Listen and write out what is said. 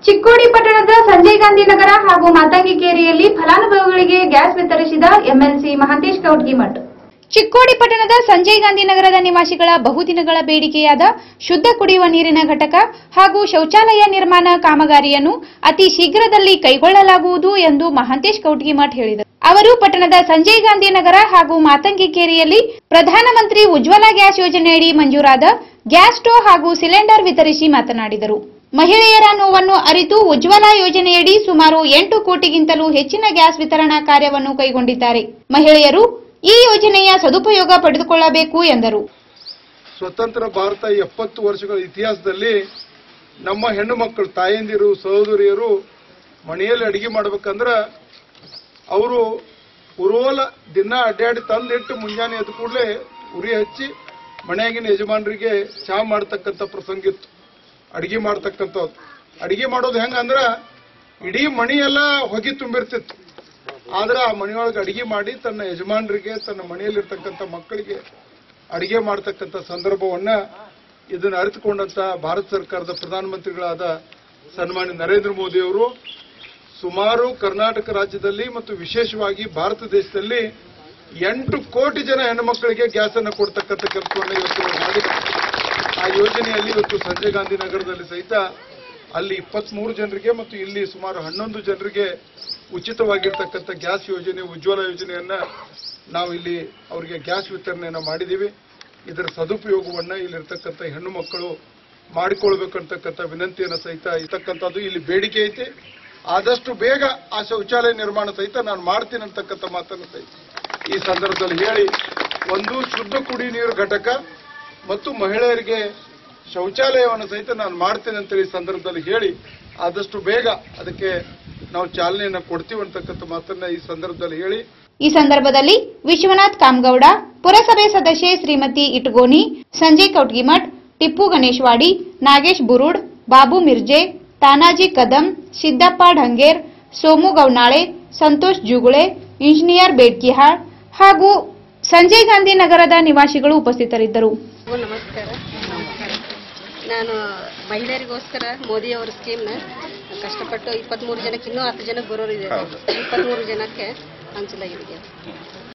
ಚಿಕ್ಕೋಡಿ ಪಟ್ಟಣದ ಸಂಜಯ್ ಗಾಂಧಿ ನಗರ ಹಾಗೂ ಮಾತಂಗಿ ಕೇರಿಯಲ್ಲಿ ಫಲಾನುಭವಿಗಳಿಗೆ ಗ್ಯಾಸ್ ವಿತರಿಸಿದ ಎಂಎಲ್ಸಿ ಮಹಾಂತೇಶ್ ಕೌಟ್ಗಿಮಠ್ ಚಿಕ್ಕೋಡಿ ಪಟ್ಟಣದ ಸಂಜಯ್ ಗಾಂಧಿ ನಗರದ ನಿವಾಸಿಗಳ ಬಹುದಿನಗಳ ಬೇಡಿಕೆಯಾದ ಶುದ್ಧ ಕುಡಿಯುವ ನೀರಿನ ಘಟಕ ಹಾಗೂ ಶೌಚಾಲಯ ನಿರ್ಮಾಣ ಕಾಮಗಾರಿಯನ್ನು ಅತಿ ಶೀಘ್ರದಲ್ಲಿ ಕೈಗೊಳ್ಳಲಾಗುವುದು ಎಂದು ಮಹಾಂತೇಶ್ ಕೌಟ್ಗಿಮಠ್ ಹೇಳಿದರು ಅವರು ಪಟ್ಟಣದ ಸಂಜಯ್ ಗಾಂಧಿ ನಗರ ಹಾಗೂ ಮಾತಂಗಿ ಕೇರಿಯಲ್ಲಿ ಪ್ರಧಾನಮಂತ್ರಿ ಉಜ್ವಲ ಗ್ಯಾಸ್ ಯೋಜನೆಯಡಿ ಮಂಜೂರಾದ ಗ್ಯಾಸ್ ಸ್ಟೋವ್ ಹಾಗೂ ಸಿಲಿಂಡರ್ ವಿತರಿಸಿ ಮಾತನಾಡಿದರು ಮಹಿಳೆಯರ ನೋವನ್ನು ಅರಿತು ಉಜ್ವಲ ಯೋಜನೆಯಡಿ ಸುಮಾರು ಎಂಟು ಕೋಟಿಗಿಂತಲೂ ಹೆಚ್ಚಿನ ಗ್ಯಾಸ್ ವಿತರಣಾ ಕಾರ್ಯವನ್ನು ಕೈಗೊಂಡಿದ್ದಾರೆ ಮಹಿಳೆಯರು ಈ ಯೋಜನೆಯ ಸದುಪಯೋಗ ಪಡೆದುಕೊಳ್ಳಬೇಕು ಎಂದರು ಸ್ವತಂತ್ರ ಭಾರತ ಎಪ್ಪತ್ತು ವರ್ಷಗಳ ಇತಿಹಾಸದಲ್ಲಿ ನಮ್ಮ ಹೆಣ್ಣು ಮಕ್ಕಳು ತಾಯಂದಿರು ಸಹೋದರಿಯರು ಮನೆಯಲ್ಲಿ ಅಡಿಗೆ ಮಾಡ್ಬೇಕಂದ್ರ ಅವರು ಉರೋಲ ದಿನ ಅಡ್ಡಾಡಿ ತಂದಿಟ್ಟು ಮುಂಜಾನೆ ಎದ್ದ ಕೂಡಲೇ ಉರಿ ಹಚ್ಚಿ ಮನೆಯಾಗಿನ ಯಜಮಾನರಿಗೆ ಚಹಾ ಮಾಡ್ತಕ್ಕಂಥ ಪ್ರಸಂಗ ಇತ್ತು ಅಡಿಗೆ ಮಾಡ್ತಕ್ಕಂಥದ್ದು ಅಡಿಗೆ ಮಾಡೋದು ಹೆಂಗಂದ್ರ ಇಡೀ ಮನೆಯೆಲ್ಲ ಹೊಗೆ ತುಂಬಿರ್ತಿತ್ತು ಆದ್ರೆ ಆ ಮನೆಯೊಳಗೆ ಅಡಿಗೆ ಮಾಡಿ ತನ್ನ ಯಜಮಾನರಿಗೆ ತನ್ನ ಮನೆಯಲ್ಲಿರ್ತಕ್ಕಂಥ ಮಕ್ಕಳಿಗೆ ಅಡಿಗೆ ಮಾಡ್ತಕ್ಕಂಥ ಸಂದರ್ಭವನ್ನ ಇದನ್ನು ಅರಿತುಕೊಂಡಂತ ಭಾರತ ಸರ್ಕಾರದ ಪ್ರಧಾನಮಂತ್ರಿಗಳಾದ ಸನ್ಮಾನ್ಯ ನರೇಂದ್ರ ಮೋದಿ ಅವರು ಸುಮಾರು ಕರ್ನಾಟಕ ರಾಜ್ಯದಲ್ಲಿ ಮತ್ತು ವಿಶೇಷವಾಗಿ ಭಾರತ ದೇಶದಲ್ಲಿ ಎಂಟು ಕೋಟಿ ಜನ ಹೆಣ್ಣುಮಕ್ಕಳಿಗೆ ಗ್ಯಾಸ್ ಅನ್ನು ಕೊಡ್ತಕ್ಕಂಥ ಕೆಲಸವನ್ನು ಇವತ್ತು ಮಾಡಿ ಆ ಯೋಜನೆಯಲ್ಲಿ ಇವತ್ತು ಸಂಜಯ್ ಗಾಂಧಿ ನಗರದಲ್ಲಿ ಸಹಿತ ಅಲ್ಲಿ ಇಪ್ಪತ್ಮೂರು ಜನರಿಗೆ ಮತ್ತು ಇಲ್ಲಿ ಸುಮಾರು ಹನ್ನೊಂದು ಜನರಿಗೆ ಉಚಿತವಾಗಿರ್ತಕ್ಕಂಥ ಗ್ಯಾಸ್ ಯೋಜನೆ ಉಜ್ವಲ ಯೋಜನೆಯನ್ನ ನಾವು ಇಲ್ಲಿ ಅವರಿಗೆ ಗ್ಯಾಸ್ ವಿತರಣೆಯನ್ನ ಮಾಡಿದ್ದೀವಿ ಇದರ ಸದುಪಯೋಗವನ್ನ ಇಲ್ಲಿರ್ತಕ್ಕಂಥ ಹೆಣ್ಣು ಮಕ್ಕಳು ಮಾಡಿಕೊಳ್ಬೇಕಂತಕ್ಕಂಥ ವಿನಂತಿಯನ್ನು ಸಹಿತ ಇರ್ತಕ್ಕಂಥದ್ದು ಇಲ್ಲಿ ಬೇಡಿಕೆ ಐತಿ ಆದಷ್ಟು ಬೇಗ ಆ ಶೌಚಾಲಯ ನಿರ್ಮಾಣ ಸಹಿತ ನಾನು ಮಾಡ್ತೀನಿ ಅಂತಕ್ಕಂಥ ಮಾತನ್ನು ಸಹಿತ ಈ ಸಂದರ್ಭದಲ್ಲಿ ಹೇಳಿ ಒಂದು ಶುದ್ಧ ಕುಡಿ ನೀರು ಘಟಕ ಮತ್ತು ಮಹಿಳೆಯರಿಗೆ ಶೌಚಾಲಯವನ್ನು ಸಹಿತ ನಾನು ಮಾಡ್ತೇನೆ ಅಂತೇಳಿ ಈ ಸಂದರ್ಭದಲ್ಲಿ ಹೇಳಿ ಆದಷ್ಟು ಬೇಗ ಅದಕ್ಕೆ ನಾವು ಚಾಲನೆಯನ್ನ ಕೊಡ್ತೀವಿ ಅಂತಕ್ಕಂಥ ಮಾತನ್ನ ಈ ಸಂದರ್ಭದಲ್ಲಿ ಹೇಳಿ ಈ ಸಂದರ್ಭದಲ್ಲಿ ವಿಶ್ವನಾಥ್ ಕಾಮಗೌಡ ಪುರಸಭೆ ಸದಸ್ಯೆ ಶ್ರೀಮತಿ ಇಟ್ಗೋನಿ ಸಂಜಯ್ ಕೌಟ್ಗಿಮಠ್ ಟಿಪ್ಪು ಗಣೇಶ್ವಾಡಿ ನಾಗೇಶ್ ಬುರುಡ್ ಬಾಬು ಮಿರ್ಜೆ ತಾನಾಜಿ ಕದಂ ಸಿದ್ದಪ್ಪ ಢಂಗೇರ್ ಸೋಮು ಗೌನಾಳೆ ಸಂತೋಷ್ ಜುಗುಳೆ ಇಂಜಿನಿಯರ್ ಬೇಡ್ಕಿಹಾಳ್ ಹಾಗೂ ಸಂಜಯ್ ಗಾಂಧಿ ನಗರದ ನಿವಾಸಿಗಳು ಉಪಸ್ಥಿತರಿದ್ದರು ಎಲ್ರಿಗೂ ನಮಸ್ಕಾರ ನಾನು ಮಹಿಳೆಯರಿಗೋಸ್ಕರ ಮೋದಿ ಅವರ ಸ್ಕೀಮ್ನ ಕಷ್ಟಪಟ್ಟು ಇಪ್ಪತ್ಮೂರು ಜನಕ್ಕೆ ಇನ್ನೂ ಹತ್ತು ಜನಕ್ಕೆ ಬರೋರಿದೆ ಇಪ್ಪತ್ಮೂರು ಜನಕ್ಕೆ ಹಂಚಲಾಗಿದೆ